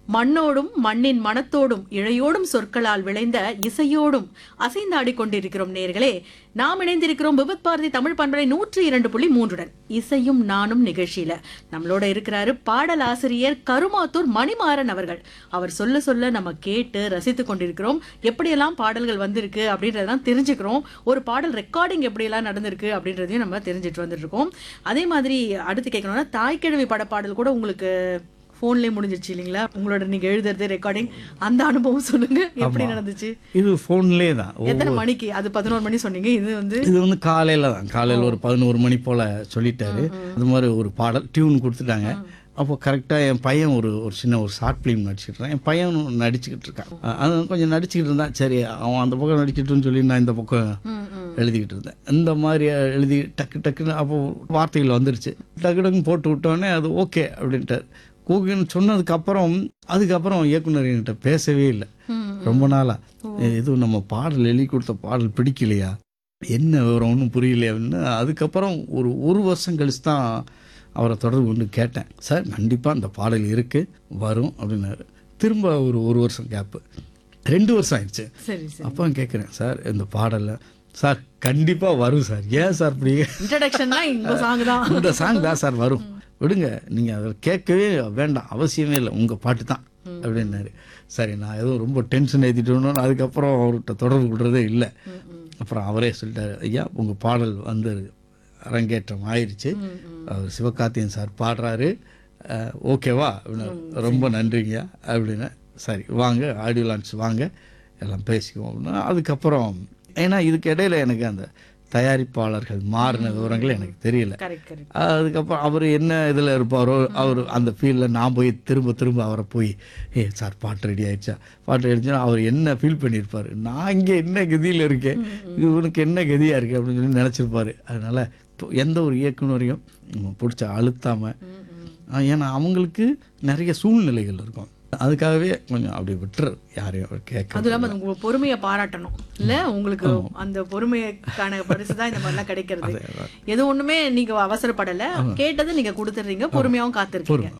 மண்ணோடும் மண்ணின் மனத்தோடும் இழையோடும் சொற்களால் விளைந்த இசையோடும் அசைந்தாடிக் கொண்டிருக்கிறோம் நேர்களே நாம் இணைந்திருக்கிறோம் விபத் பாரதி தமிழ் பண்பலை நூற்றி இரண்டு புள்ளி மூன்றுடன் இசையும் நானும் நிகழ்ச்சியில நம்மளோட இருக்கிறாரு பாடல் ஆசிரியர் கருமாத்தூர் மணிமாறன் அவர்கள் அவர் சொல்ல சொல்ல நம்ம கேட்டு ரசித்துக் கொண்டிருக்கிறோம் எப்படியெல்லாம் பாடல்கள் வந்திருக்கு அப்படின்றதெல்லாம் தெரிஞ்சுக்கிறோம் ஒரு பாடல் ரெக்கார்டிங் எப்படியெல்லாம் நடந்திருக்கு அப்படின்றதையும் நம்ம தெரிஞ்சுட்டு வந்துட்டு இருக்கோம் அதே மாதிரி அடுத்து கேட்கணும்னா தாய்க்கிழவி படப்பாடல் கூட உங்களுக்கு ஃபோன்லேயே முடிஞ்சிருச்சு இல்லைங்களா உங்களோட நீங்க எழுதுறது ரெக்கார்டிங் அந்த அனுபவம் சொல்லுங்க எப்படி நடந்துச்சு இது ஃபோன்லேயே தான் ஓ, எத்தனை மணிக்கு அது பதினோரு மணி சொன்னீங்க இது வந்து இது வந்து காலையில தான் காலையில் ஒரு பதினோரு மணி போல் சொல்லிட்டாரு அது மாதிரி ஒரு பாடல் டியூன் கொடுத்துட்டாங்க அப்போ கரெக்டாக என் பையன் ஒரு ஒரு சின்ன ஒரு ஷார்ட் ஃபிலிம் நடிச்சிட்டு இருக்கான் என் பையன் நடிச்சுக்கிட்டு இருக்கான் அஹ் அது கொஞ்சம் நடிச்சுக்கிட்டு இருந்தான் சரி அவன் அந்த பக்கம் நடிச்சிட்டுன்னு சொல்லி நான் இந்த பக்கம் ம், ம். எழுதிக்கிட்டு இருந்தேன் இந்த மாதிரி எழுதி டக்கு டக்குன்னு அப்போ வார்த்தைகள் வந்துருச்சு டக்கு டக்குன்னு போட்டு விட்டோடனே அது ஓகே அப்படின்ட்டார் கூகுன்னு சொன்னதுக்கு அப்புறம் அதுக்கப்புறம் இயக்குனர் என்கிட்ட பேசவே இல்லை ம், ரொம்ப நாளா இது நம்ம பாடல் எழுதி கொடுத்த பாடல் பிடிக்கலையா என்ன விவரம் ஒன்றும் புரியலையா அப்படின்னு அதுக்கப்புறம் ஒரு ஒரு வருஷம் கழிச்சு தான் அவரை தொடர்பு கொண்டு கேட்டேன் சார் கண்டிப்பாக அந்த பாடல் இருக்கு வரும் அப்படின்னாரு திரும்ப ஒரு ஒரு வருஷம் கேப்பு ரெண்டு வருஷம் ஆயிடுச்சு சரி சரி அப்போ கேட்குறேன் சார் இந்த பாடலை சார் கண்டிப்பாக வரும் சார் ஏன் சார் இப்படி இன்ட்ரடக்ஷன்லாம் இந்த சாங் தான் இந்த சாங் தான் சார் வரும் விடுங்க நீங்கள் அதை கேட்கவே வேண்டாம் அவசியமே இல்லை உங்கள் பாட்டு தான் அப்படின்னாரு சரி நான் எதுவும் ரொம்ப டென்ஷன் ஏற்றிட்டோன்னு அதுக்கப்புறம் அவர்கிட்ட தொடர்பு கொள்றதே இல்லை அப்புறம் அவரே சொல்லிட்டாரு ஐயா உங்கள் பாடல் வந்து அரங்கேற்றம் ஆயிடுச்சு அவர் சிவகார்த்தியன் சார் பாடுறாரு அஹ், ஓகேவா அப்படின்னாரு ரொம்ப நன்றிங்க அப்படின்னு சரி வாங்க ஆடியோ லான்ச் வாங்க எல்லாம் பேசிக்குவோம் அப்படின்னா அதுக்கப்புறம் ஏன்னா இதுக்கு இடையில எனக்கு அந்த தயாரிப்பாளர்கள் மாறின விவரங்கள் எனக்கு தெரியல கரெக்ட் கரெக்ட் அதுக்கப்புறம் அவர் என்ன இதில் இருப்பாரோ அவர் அந்த ஃபீல்டில் நான் போய் திரும்ப திரும்ப அவரை போய் ஏ சார் பாட்டு ரெடி ஆயிடுச்சா பாட்டு ஆயிடுச்சுன்னா அவர் என்ன ஃபீல் பண்ணியிருப்பார் நான் இங்கே என்ன கதியில் இருக்கேன் இவனுக்கு என்ன கதியாக இருக்கு அப்படின்னு சொல்லி நினச்சிருப்பாரு அதனால் இப்போ எந்த ஒரு இயக்குனரையும் நம்ம பிடிச்ச அழுத்தாமல் ஏன்னா அவங்களுக்கு நிறைய சூழ்நிலைகள் இருக்கும் அதுக்காகவே கொஞ்சம் அப்படி விட்டுரு யாரையும் கேட்க அதுவும் இல்லாம உங்க பொறுமையை பாராட்டணும் இல்ல உங்களுக்கு அந்த பொறுமைக்கான பரிசு தான் இந்த மாதிரிலாம் கிடைக்கிறது எது ஒண்ணுமே நீங்க அவசரப்படல கேட்டதை நீங்க கொடுத்துறீங்க பொறுமையாவும் காத்திருக்கீங்க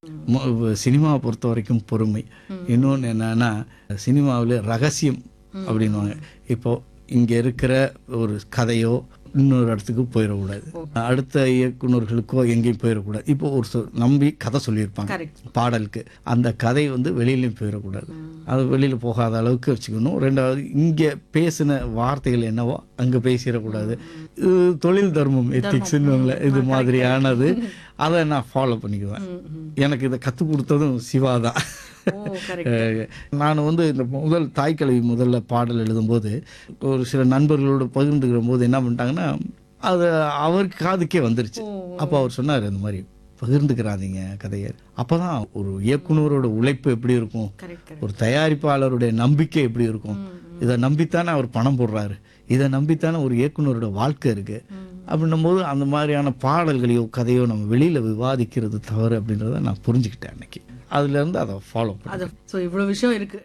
மொ- சினிமாவை பொறுத்த வரைக்கும் பொறுமை இன்னொன்று என்னன்னா சினிமாவில் ரகசியம் அப்படின்வாங்க இப்போ இங்கே இருக்கிற ஒரு கதையோ இன்னொரு இடத்துக்கு போயிடக்கூடாது அடுத்த இயக்குனர்களுக்கோ எங்கேயும் போயிடக்கூடாது இப்போ ஒரு சொ- நம்பி கதை சொல்லியிருப்பாங்க கரெக்ட் பாடலுக்கு அந்த கதை வந்து வெளியிலையும் போயிடக்கூடாது அது வெளியில் போகாத அளவுக்கு வச்சுக்கணும் ரெண்டாவது இங்கே பேசின வார்த்தைகள் என்னவோ அங்கே பேசிடக்கூடாது இது தொழில் தர்மம் எத்திக்ஸ்ன்னு இது மாதிரியானது அதை நான் ஃபாலோ பண்ணிக்குவேன் எனக்கு இதை கற்றுக் கொடுத்ததும் சிவா தான் ஓ கரெக்ட் நான் வந்து இந்த முதல் தாய்க்கல்வி முதல்ல பாடல் எழுதும்போது ஒரு சில நண்பர்களோடு பகிர்ந்துக்கிற போது என்ன பண்ணிட்டாங்கன்னா அது அவருக்கு காதுக்கே வந்துருச்சு அப்போ அவர் சொன்னார் இந்த மாதிரி பகிர்ந்துக்கிறாதீங்க கதையை அப்பதான் ஒரு இயக்குனரோட உழைப்பு எப்படி இருக்கும் கரெக்ட் ஒரு தயாரிப்பாளருடைய நம்பிக்கை எப்படி இருக்கும் இதை நம்பித்தானே அவர் பணம் போடுறாரு இதை நம்பித்தானே ஒரு இயக்குனரோட வாழ்க்கை இருக்கு அப்படின்னும் போது அந்த மாதிரியான பாடல்களையோ கதையோ நம்ம வெளியில விவாதிக்கிறது தவறு அப்படின்றத நான் புரிஞ்சுக்கிட்டேன் அன்னைக்கு அதுல இருந்து அதை ஃபாலோ பண்ணேன் அது சோ இவ்வளவு விஷயம் இருக்கு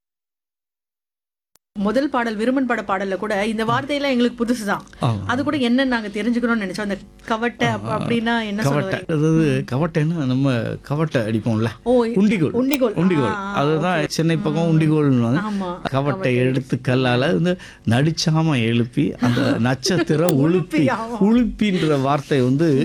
முதல் பாடல் விருமன் பட பாடல்ல கூட இந்த வார்த்தையெல்லாம் எங்களுக்கு புதுசுதான் ஆமா. அது கூட என்ன நாங்க தெரிஞ்சுக்கணும்னு நினைச்சோம் அந்த கவட்டை அப்ப- அப்படின்னா என்ன கவட்டை சொல்லுவாங்க அதாவது கவட்டைன்னா நம்ம கவட்டை அடிப்போம்ல ஓ உண்டிகோல் உண்டிகோல் உண்டிகோல் ஆ, அதுதான் சென்னை பக்கம் உண்டிகோல்னு ஆமா கவட்டை எடுத்து கல்லால வந்து நடிச்சாம எழுப்பி அந்த நட்சத்திரம் உளுப்பி ஆமா. உளுப்பின்ற வார்த்தை வந்து